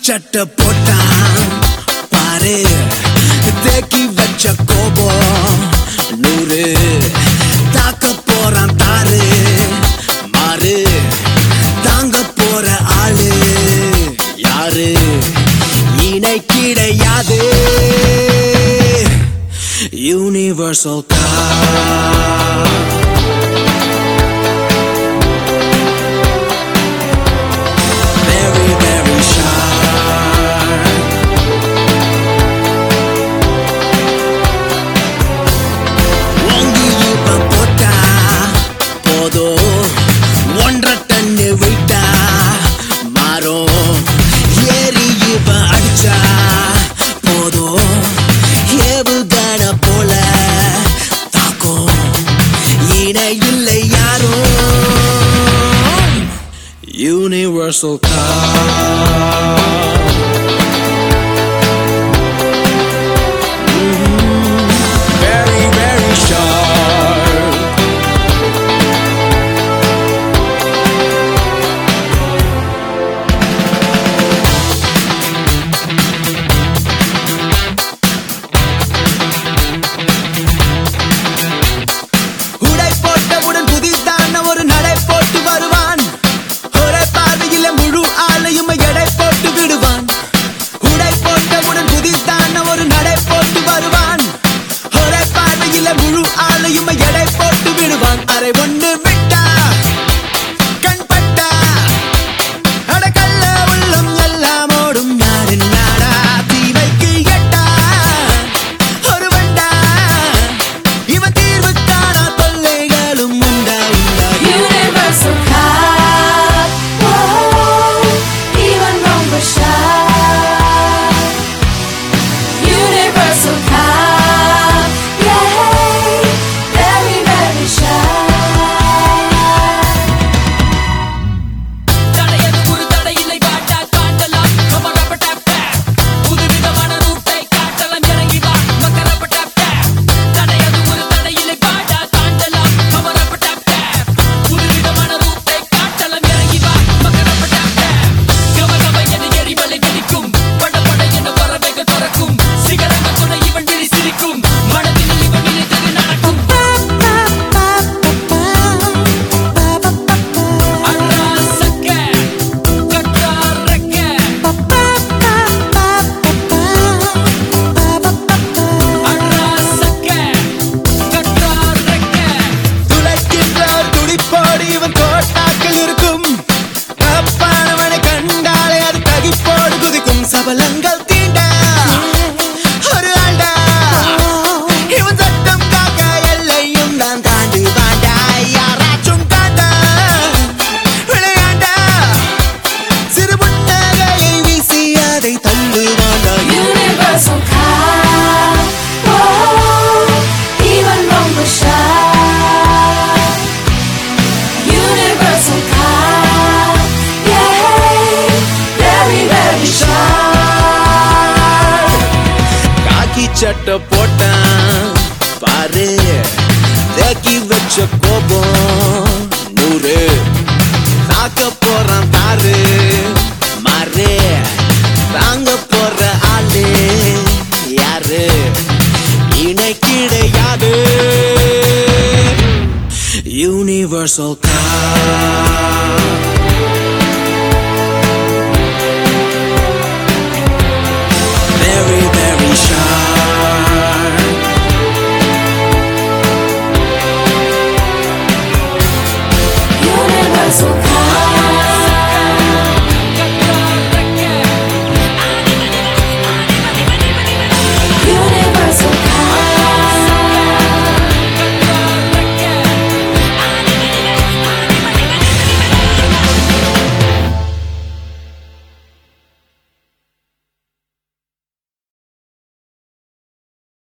சட்டை போட்டான் பாரு தேக்கி வச்ச கோபம் நூறு தாக்க போறான் தாரு மாறு தாங்க போற ஆளு யாரு இணை கிடையாது universal car very, very shy. ஓங்கி இவன் போட்டா போதும் ஒன்றரை டன்னு வெயிட்டா மாறும் ஏறி இவன் அடிச்சா போதும் ஏவுகண போல தாக்கும் இணை இல்லை யாரும் Universal car. Very, very sharp. உடை போட்டவுடன் புதிதான ஒரு நடை போட்டு வருவான் ஒரே பார்வையில முழு ஆளையும் எடை போட்டு விடுவான் உடை போட்டவுடன் புதிதான ஒரு நடை போட்டு வருவான் ஒரே பார்வையில முழு ஆளையும் எடை போட்டு விடுவான் அரை ஒண்ணு விட்டா கண் பட்டா அடக்கல்ல உள்ளம் எல்லாம் ஓடும் நாடு நாடா தீமைக்கு எட்டா ஒரு வண்டா இவன் தீர்வு காணா தொல்லைகளும் உண்டா உண்டா Universal cop. Whoa, even ரொம்ப shy. Universal cop. Yay, very, very shy. தடையது ஒரு தடையில்லை காட்டா காட்டலாம் கமரப்பட்ட புதுவிதமான ரூட்டை காட்டலாம் இறங்கி வா மக்கரப்பட்ட தடையது ஒரு தடையில்லை காட்டா காட்டலாம் கமரப்பட்ட புதுவிதமான ரூட்டை காட்டலாம் இறங்கி வா மக்கரப்பட்ட கம கம என எரிமலை வெடிக்கும் பட பட என பறவைகள் பறக்கும் சிகரங்கள் துணை இவன் விழி சிரிக்கும் மனதில் இவன் நினைத்தது நடக்கும் அராசக்க கட்டாரக்க அராசக்க கட்டாரக்க துளைக்கின்றார் துடிப்போடு இவன் கோட்டாக்கள் இருக்கும் தப்பானவனை கண்டாலே அது தகிப்போடு குதிக்கும் சபலங்கள் தீண்ட ஒரு ஆண்டா இவன் சட்டம் காக்க எல்லையும் நான் தாண்டி வாண்டா யாராச்சும் காண்டா விளையாண்டா சிறு புன்னகையை வீசி அதை தள்ளு வாண்டா Universal cop. Whoa, even ரொம்ப shy. Universal cop. Yay, very, very shy. காக்கி சட்டை போட்டான் பாரு தேக்கி வச்ச கோபம் நூறு தாக்க போறான் தாரு மாறு தாங்க போற ஆளு யாரு இணை கிடையாது universal car very, very sharp. Universal